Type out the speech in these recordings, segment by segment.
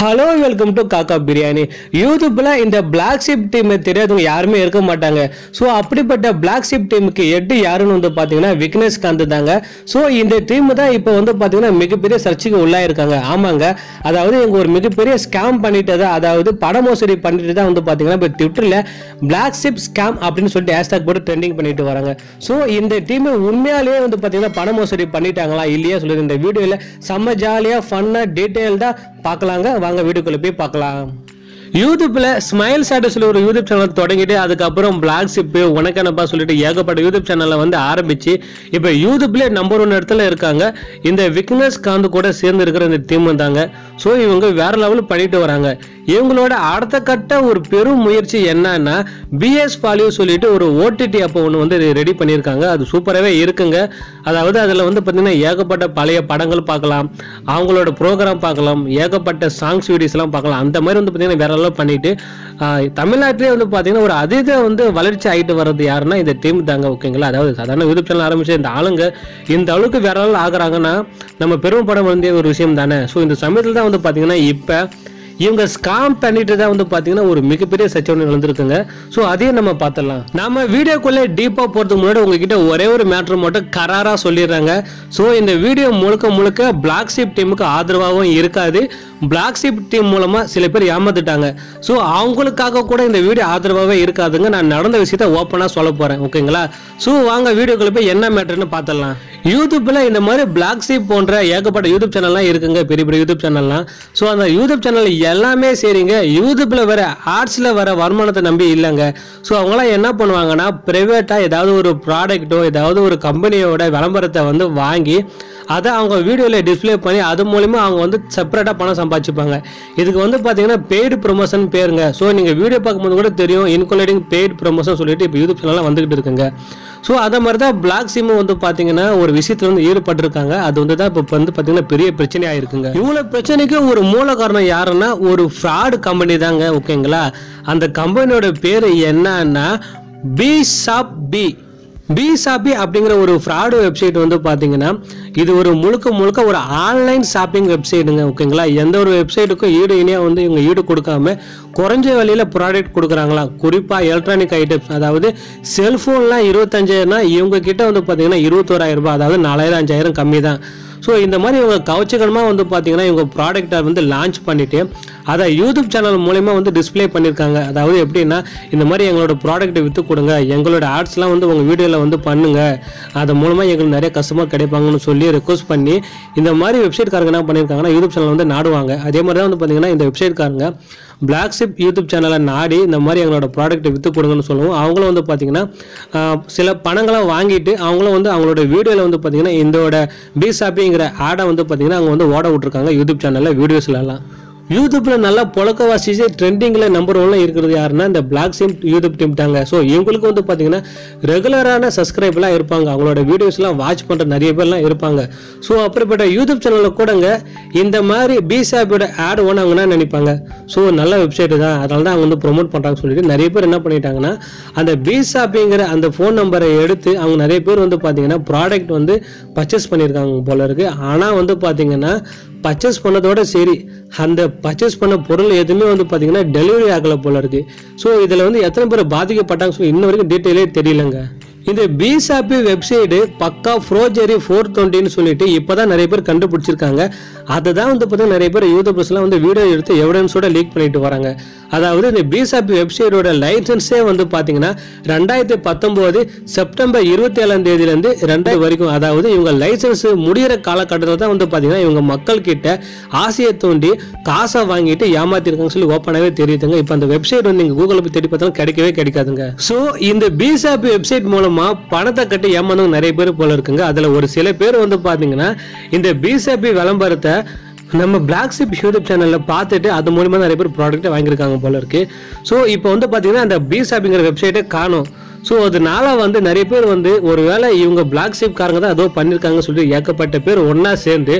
hello welcome to காக்கா பிரியாணி யூடியூப்ல இந்த பிளாக் ஷிப் டீம் தெரியாதவங்க யாருமே இருக்க மாட்டாங்க ஸோ அப்படிப்பட்ட பிளாக் ஷிப் டீமுக்கு எட்டு யாருன்னு வந்து பார்த்தீங்கன்னா விக்னேஷ் காந்த் தாங்க ஸோ இந்த டீம் தான் இப்போ வந்து பார்த்தீங்கன்னா மிகப்பெரிய சர்ச்சைக்கு உள்ளாயிருக்காங்க ஆமாங்க அதாவது இவங்க ஒரு மிகப்பெரிய ஸ்கேம் பண்ணிட்டு தான் அதாவது பண மோசடி பண்ணிட்டு தான் வந்து பார்த்தீங்கன்னா இப்போ ட்விட்டரில் பிளாக் ஷிப் ஸ்கேம் அப்படின்னு சொல்லிட்டு ஹேஷ்டாக் போட்டு ட்ரெண்டிங் பண்ணிட்டு வராங்க ஸோ இந்த டீம் உண்மையாலேயே வந்து பார்த்தீங்கன்னா பண மோசடி பண்ணிட்டாங்களா இல்லையா சொல்லுது இந்த வீடியோவில் செம்ம ஜாலியாக ஃபன்னாக டீட்டெயில்டாக பார்க்கலாங்க வாங்க வீடியோக்குள்ளே போய் பார்க்கலாம் யூடியூப்ல ஸ்மைல் ஸ்டேட்டஸ்ல ஒரு யூடியூப் சேனல் தொடங்கிட்டு அதுக்கப்புறம் பிளாக் ஷிப்பு உனக்கெனப்பா சொல்லிட்டு ஏகப்பட்ட யூடியூப் சேனலை வந்து ஆரம்பிச்சு இப்போ யூடியூப்ல நம்பர் ஒன் இடத்துல இருக்காங்க இந்த விக்னஸ் காந்த் கூட சேர்ந்து இருக்கிற இந்த டீம் தாங்க ஸோ இவங்க வேற லெவல் பண்ணிட்டு வராங்க இவங்களோட அடுத்த கட்ட ஒரு பெரும் முயற்சி என்னன்னா பிஎஸ் பாலியோ சொல்லிட்டு ஒரு ஓடிடி அப்போ ஒன்று வந்து ரெடி பண்ணியிருக்காங்க அது சூப்பராகவே இருக்குங்க அதாவது அதில் வந்து பார்த்தீங்கன்னா ஏகப்பட்ட பழைய படங்கள் பார்க்கலாம் அவங்களோட ப்ரோக்ராம் பார்க்கலாம் ஏகப்பட்ட சாங்ஸ் வீடியோஸ்லாம் பார்க்கலாம் அந்த மாதிரி வந்து பார்த்தீங்கன்னா வேற லெவல் பண்ணிட்டு ஆஹ், தமிழ்நாட்டிலே வந்து பார்த்தீங்கன்னா ஒரு அதீத வந்து வளர்ச்சி ஆகிட்டு வர்றது யாருன்னா இந்த டீம் தாங்க ஓகேங்களா அதாவது சாதாரண யூடியூப் சேனல் ஆரம்பிச்ச இந்த ஆளுங்க இந்த அளவுக்கு வேற லெவல் ஆகுறாங்கன்னா நம்ம பெருமைப்பட வேண்டிய ஒரு விஷயம் தானே ஸோ இந்த சமயத்தில் தான் வந்து பார்த்தீங்கன்னா இப்போ இவங்க ஸ்காம் பண்ணிட்டு தான் வந்து பார்த்தீங்கன்னா ஒரு மிகப்பெரிய சர்ச்சை ஒன்று நடந்திருக்குங்க ஸோ அதையும் நம்ம பார்த்துடலாம் நம்ம வீடியோக்குள்ளே டீப்பாக போகிறதுக்கு முன்னாடி உங்ககிட்ட ஒரே ஒரு மேட்ரு மட்டும் கராராக சொல்லிடுறாங்க ஸோ இந்த வீடியோ முழுக்க முழுக்க பிளாக் ஷிப் டீமுக்கு ஆதரவாகவும் இருக்காது பிளாக் ஷிப் டீம் மூலமாக சில பேர் ஏமாந்துட்டாங்க ஸோ அவங்களுக்காக கூட இந்த வீடியோ ஆதரவாகவே இருக்காதுங்க நான் நடந்த விஷயத்த ஓப்பனாக சொல்ல போகிறேன் ஓகேங்களா ஸோ வாங்க வீடியோக்குள்ள போய் என்ன மேட்டர்னு பார்த்துடலாம் யூடியூப்ல இந்த மாதிரி பிளாக் ஷீப் போன்ற ஏகப்பட்ட யூடியூப் சேனல்லாம் இருக்குங்க பெரிய பெரிய யூடியூப் சேனல்லாம் ஸோ அந்த யூடியூப் சேனல் எல்லாமே சரிங்க யூடியூப்ல வர ஆர்ட்ஸ்ல வர வருமானத்தை நம்பி இல்லைங்க ஸோ அவங்களாம் என்ன பண்ணுவாங்கன்னா ப்ரைவேட்டா ஏதாவது ஒரு ப்ராடக்ட்டோ ஏதாவது ஒரு கம்பெனியோட விளம்பரத்தை வந்து வாங்கி அதை அவங்க வீடியோவில் டிஸ்ப்ளே பண்ணி அது மூலிமா அவங்க வந்து செப்பரேட்டாக பணம் சம்பாதிச்சுப்பாங்க இதுக்கு வந்து பார்த்தீங்கன்னா பெய்டு ப்ரொமோஷன் பேருங்க ஸோ நீங்கள் வீடியோ பார்க்கும்போது கூட தெரியும் இன்குலேட்டிங் பெய்டு ப்ரொமோஷன் சொல்லிட்டு இப்போ யூடியூப் சேனல்லாம் வந்துகிட்டு இருக்குங்க ஸோ அதே மாதிரி தான் பிளாக் சிம் வந்து பார்த்தீங்கன்னா ஒரு விஷயத்துல வந்து ஈடுபட்டிருக்காங்க அது வந்து தான் இப்போ வந்து பார்த்தீங்கன்னா பெரிய பிரச்சனையாக இருக்குங்க இவ்வளோ பிரச்சனைக்கு ஒரு மூல காரணம் யாருன்னா ஒரு ஃப்ராடு கம்பெனி தாங்க ஓகேங்களா அந்த கம்பெனியோட பேர் என்னன்னா பி ஷாப் பி பி ஷாப்பி அப்படிங்கிற ஒரு ஃப்ராடு வெப்சைட் வந்து பார்த்தீங்கன்னா இது ஒரு முழுக்க முழுக்க ஒரு ஆன்லைன் ஷாப்பிங் வெப்சைட்டுங்க ஓகேங்களா எந்த ஒரு வெப்சைட்டுக்கும் ஈடு இணையாக வந்து இவங்க ஈடு கொடுக்காம குறைஞ்ச விலையில் ப்ராடக்ட் கொடுக்குறாங்களா குறிப்பாக எலக்ட்ரானிக் ஐட்டம்ஸ் அதாவது செல்ஃபோன்லாம் இருபத்தஞ்சாயிரம்னா இவங்க கிட்ட வந்து பார்த்தீங்கன்னா இருபத்தோராயிரம் ரூபாய் அதாவது நாலாயிரம் அஞ்சாயிரம் கம்மி தான் ஸோ இந்த மாதிரி இவங்க கவச்சகரமாக வந்து பார்த்தீங்கன்னா இவங்க ப்ராடக்ட்டை வந்து லான்ச் பண்ணிட்டு அதை யூடியூப் சேனல் மூலயமா வந்து டிஸ்ப்ளே பண்ணியிருக்காங்க அதாவது எப்படின்னா இந்த மாதிரி எங்களோட ப்ராடக்ட்டை விற்று கொடுங்க எங்களோட ஆர்ட்ஸ்லாம் வந்து உங்கள் வீடியோவில் வந்து பண்ணுங்க அது மூலமாக எங்களுக்கு நிறைய கஸ்டமர் கிடைப்பாங்கன்னு சொல்லி ரெக்வஸ்ட் பண்ணி இந்த மாதிரி வெப்சைட்காரங்க என்ன பண்ணியிருக்காங்கன்னா யூடியூப் சேனல் வந்து நாடுவாங்க அதே மாதிரி தான் வந்து பார்த்தீங்கன்னா இந்த வெப்சைட்காரங்க பிளாக் ஷிப் யூடியூப் சேனலை நாடி இந்த மாதிரி எங்களோட ப்ராடக்ட்டை விற்று கொடுங்கன்னு சொல்லுவோம் அவங்களும் வந்து பார்த்தீங்கன்னா ஆஹ், சில பணங்களை வாங்கிட்டு அவங்களும் வந்து அவங்களோட வீடியோவில் வந்து பார்த்தீங்கன்னா இதோட பி ஷாப்பிங்கிற ஆடை வந்து பார்த்தீங்கன்னா அவங்க வந்து ஓட விட்ருக்காங்க யூடியூப் சேனலில் வீடியோஸ்லலாம் யூடியூப்ல நல்லா புழக்க வாசிச்சு ட்ரெண்டிங்ல நம்பர் ஒன்ல இருக்கிறது யாருன்னா இந்த பிளாக் சிம் யூடியூப் டீம் தாங்க ஸோ இவங்களுக்கு வந்து பார்த்தீங்கன்னா ரெகுலரான சப்ஸ்கிரைப்லாம் இருப்பாங்க அவங்களோட வீடியோஸ்லாம் வாட்ச் பண்ணுற நிறைய பேர்லாம் இருப்பாங்க ஸோ அப்படிப்பட்ட யூடியூப் சேனலில் கூடங்க இந்த மாதிரி பிசாப்பியோட ஆட் ஒன்று அவங்க என்ன நினைப்பாங்க ஸோ நல்ல வெப்சைட் தான் அதனால தான் அவங்க வந்து ப்ரொமோட் பண்ணுறாங்க சொல்லிட்டு நிறைய பேர் என்ன பண்ணிட்டாங்கன்னா அந்த பிசாப்பிங்கிற அந்த ஃபோன் நம்பரை எடுத்து அவங்க நிறைய பேர் வந்து பார்த்தீங்கன்னா ப்ராடக்ட் வந்து பர்ச்சேஸ் பண்ணியிருக்காங்க போல இருக்கு ஆனால் வந்து பார்த்தீங்கன்னா பர்ச்சேஸ் பண்ணதோட சரி அந்த பர்ச்சேஸ் பண்ண பொருள் எதுவுமே வந்து பார்த்தீங்கன்னா டெலிவரி ஆகலை போல இருக்கு ஸோ இதில் வந்து எத்தனை பேர் பாதிக்கப்பட்டாங்க சொல்லி இன்ன வரைக்கும் டீட்டெயிலே தெரியலங்க இந்த பிசாப்பி வெப்சைடு பக்கா ஃப்ரோஜரி ஃபோர் டுவெண்ட்டின்னு சொல்லிட்டு இப்போதான் நிறைய பேர் கண்டுபிடிச்சிருக்காங்க அதை தான் வந்து பார்த்தீங்கன்னா நிறைய பேர் யூடியூபர்ஸ்லாம் வந்து வீடியோ எடுத்து எவிடன்ஸோட லீக் பண்ணிட்டு வராங்க அதாவது இந்த பிசாப்பி வெப்சைட்டோட லைசன்ஸே வந்து பார்த்தீங்கன்னா ரெண்டாயிரத்தி பத்தொம்போது செப்டம்பர் இருபத்தி ஏழாம் தேதியிலேருந்து ரெண்டாயிரம் வரைக்கும் அதாவது இவங்க லைசன்ஸ் முடியிற காலகட்டத்தில் தான் வந்து பார்த்தீங்கன்னா இவங்க மக்கள் கிட்ட ஆசையை தூண்டி காசை வாங்கிட்டு ஏமாத்திருக்காங்க சொல்லி ஓப்பனாகவே தெரியுதுங்க இப்போ அந்த வெப்சைட் வந்து நீங்கள் கூகுளில் போய் தேடி பார்த்தாலும் கிடைக்கவே கிடைக்காதுங்க ஸோ இந்த பிசாப்பி வெப்சைட் மூலமா பணத்தை கட்டி ஏமாந்தவங்க நிறைய பேர் போல இருக்குங்க அதில் ஒரு சில பேர் வந்து பார்த்தீங்கன்னா இந்த பிசாப்பி விளம்பரத்தை நம்ம பிளாக் ஷிப் யூடியூப் சேனலில் பார்த்துட்டு அது மூலிமா நிறைய பேர் ப்ராடக்ட்டை வாங்கியிருக்காங்க போல இருக்கு ஸோ இப்போ வந்து பார்த்தீங்கன்னா அந்த பி ஷாப்பிங்கிற வெப்சைட்டே காணும் ஸோ அதனால வந்து நிறைய பேர் வந்து ஒருவேளை இவங்க பிளாக் ஷிப் காரங்க தான் ஏதோ பண்ணியிருக்காங்கன்னு சொல்லிட்டு ஏகப்பட்ட பேர் ஒன்றா சேர்ந்து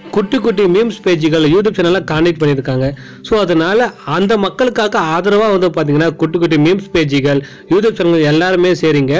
குட்டி குட்டி மீம்ஸ் பேஜுகள் யூடியூப் சேனலில் கான்டெக்ட் பண்ணியிருக்காங்க ஸோ அதனால அந்த மக்களுக்காக ஆதரவாக வந்து பார்த்தீங்கன்னா குட்டி குட்டி மீம்ஸ் பேஜுகள் யூடியூப் சேனல் எல்லாருமே சரிங்க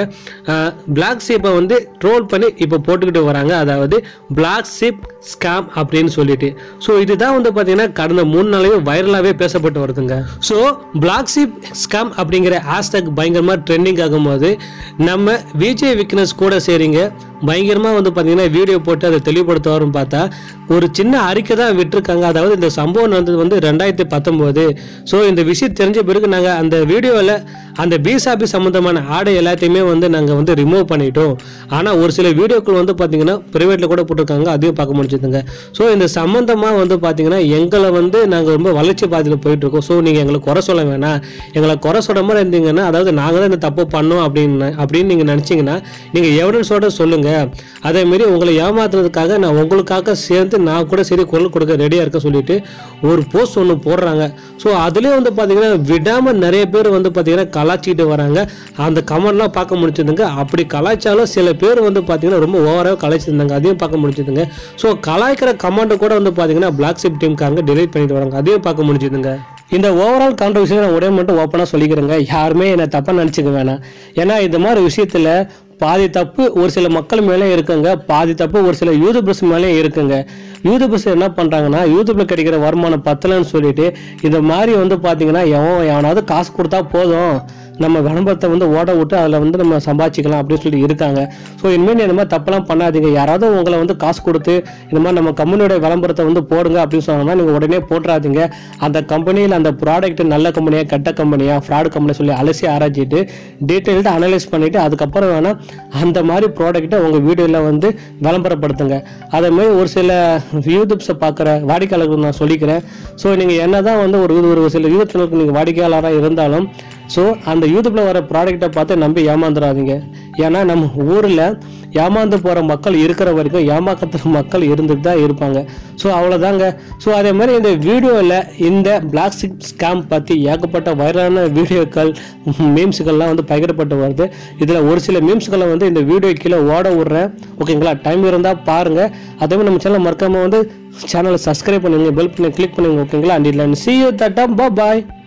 பிளாக் ஷீப்பை வந்து ட்ரோல் பண்ணி இப்போ போட்டுக்கிட்டு வராங்க அதாவது பிளாக் ஷீப் ஸ்கேம் அப்படின்னு சொல்லிட்டு ஸோ இதுதான் வந்து பார்த்தீங்கன்னா கடந்த மூணு நாளையே வைரலாகவே பேசப்பட்டு வருதுங்க ஸோ பிளாக் ஷீப் ஸ்கேம் அப்படிங்கிற ஹேஷ்டாக் பயங்கரமாக ட்ரெண்டிங் ஆகும்போது நம்ம விஜய் விக்னஸ் கூட சரிங்க பயங்கரமாக வந்து பார்த்தீங்கன்னா வீடியோ போட்டு அதை தெளிவுபடுத்துவாருன்னு பார்த்தா ஒரு சின்ன அறிக்கை தான் விட்டுருக்காங்க அதாவது இந்த சம்பவம் நடந்தது வந்து ரெண்டாயிரத்தி பத்தொம்போது ஸோ இந்த விஷயம் தெரிஞ்ச பிறகு நாங்கள் அந்த வீடியோவில் அந்த பிசாபி சம்மந்தமான ஆடை எல்லாத்தையுமே வந்து நாங்கள் வந்து ரிமூவ் பண்ணிட்டோம் ஆனால் ஒரு சில வீடியோக்கள் வந்து பார்த்தீங்கன்னா ப்ரைவேட்டில் கூட போட்டிருக்காங்க அதையும் பார்க்க முடிஞ்சதுங்க ஸோ இந்த சம்மந்தமாக வந்து பார்த்தீங்கன்னா எங்களை வந்து நாங்கள் ரொம்ப வளர்ச்சி பாதையில் போயிட்டுருக்கோம் ஸோ நீங்கள் எங்களை குறை சொல்ல வேணாம் எங்களை குறை சொல்கிற மாதிரி இருந்தீங்கன்னா அதாவது நாங்கள் தான் இந்த தப்பு பண்ணோம் அப்படின்னு அப்படின்னு நீங்கள் நினச்சிங்கன்னா நீங்கள் எவிடன்ஸோட சொல்லுங்கள் அதேமாரி உங்களை ஏமாத்துறதுக்காக நான் உங்களுக்காக சேர்ந்து நான் கூட சரி குரல் கொடுக்க ரெடியாக இருக்க சொல்லிட்டு ஒரு போஸ்ட் ஒன்று போடுறாங்க ஸோ அதுலேயும் வந்து பார்த்தீங்கன்னா விடாமல் நிறைய பேர் வந்து பார்த்தீங்கன்னா கலாச்சிட்டு வராங்க அந்த கமெண்ட்லாம் பார்க்க முடிச்சதுங்க அப்படி கலாய்ச்சாலும் சில பேர் வந்து பார்த்தீங்கன்னா ரொம்ப ஓவராக கலாய்ச்சிருந்தாங்க அதையும் பார்க்க முடிச்சதுங்க ஸோ கலாய்க்கிற கமெண்ட்டை கூட வந்து பார்த்தீங்கன்னா பிளாக் ஷிப் டீமுக்காக டிலீட் பண்ணிட்டு வராங்க அதையும் பார்க்க முடிஞ்சதுங்க இந்த ஓவரால் கான்ட்ரவர்சி நான் ஒரே மட்டும் ஓப்பனாக சொல்லிக்கிறேங்க யாருமே என்னை தப்பாக நினச்சிக்க வேணாம் ஏன்னா இந்த மாதிரி விஷயத்தில் பாதி தப்பு ஒரு சில மக்கள் மேலே இருக்குங்க பாதி தப்பு ஒரு சில யூடியூபர்ஸ் மேலே இருக்குங்க யூடியூபர்ஸ் என்ன பண்ணுறாங்கன்னா யூடியூப்பில் கிடைக்கிற வருமானம் பத்தலைன்னு சொல்லிட்டு இந்த மாதிரி வந்து பார்த்தீங்கன்னா எவன் எவனாவது காசு கொடுத்தா போதும் நம்ம விளம்பரத்தை வந்து ஓட விட்டு அதில் வந்து நம்ம சம்பாதிச்சிக்கலாம் அப்படின்னு சொல்லி இருக்காங்க ஸோ இனிமேல் இந்த மாதிரி தப்பெல்லாம் பண்ணாதீங்க யாராவது உங்களை வந்து காசு கொடுத்து இந்த மாதிரி நம்ம கம்பெனியோட விளம்பரத்தை வந்து போடுங்க அப்படின்னு சொன்னோம்னா நீங்கள் உடனே போட்டுறாதீங்க அந்த கம்பெனியில் அந்த ப்ராடக்ட் நல்ல கம்பெனியா கெட்ட கம்பெனியா ஃப்ராட் கம்பெனி சொல்லி அலசி ஆராய்ச்சிட்டு டீட்டெயில்டு அனலைஸ் பண்ணிவிட்டு அதுக்கப்புறம் வேணால் அந்த மாதிரி ப்ராடக்ட்டை உங்கள் வீடியோவில் வந்து விளம்பரப்படுத்துங்க அதே மாதிரி ஒரு சில யூடியூப்ஸை பார்க்குற வாடிக்கையாளர்களுக்கு நான் சொல்லிக்கிறேன் ஸோ நீங்கள் என்ன தான் வந்து ஒரு ஒரு சில யூடியூப் சேனலுக்கு நீங்கள் வாடிக்கையாளராக இருந்தாலும் ஸோ அந்த யூடியூப்பில் வர ப்ராடக்ட்டை பார்த்து நம்பி ஏமாந்துடாதீங்க ஏன்னா நம்ம ஊரில் ஏமாந்து போகிற மக்கள் இருக்கிற வரைக்கும் ஏமாக்கத்துற மக்கள் இருந்துட்டு தான் இருப்பாங்க ஸோ அவ்வளோதாங்க ஸோ அதே மாதிரி இந்த வீடியோவில் இந்த பிளாஸ்டிக் ஸ்கேம் பற்றி ஏகப்பட்ட வைரலான வீடியோக்கள் மீம்ஸுகள்லாம் வந்து பகிரப்பட்டு வருது இதில் ஒரு சில மீம்ஸுகளை வந்து இந்த வீடியோ கீழே ஓட விட்றேன் ஓகேங்களா டைம் இருந்தால் பாருங்கள் அதே மாதிரி நம்ம சேனல் மறக்காமல் வந்து சேனலை சப்ஸ்கிரைப் பண்ணுங்க பெல் பண்ணி கிளிக் பண்ணுங்க ஓகேங்களா அண்ட் இல்லை சி யூ தட்டம் பாய்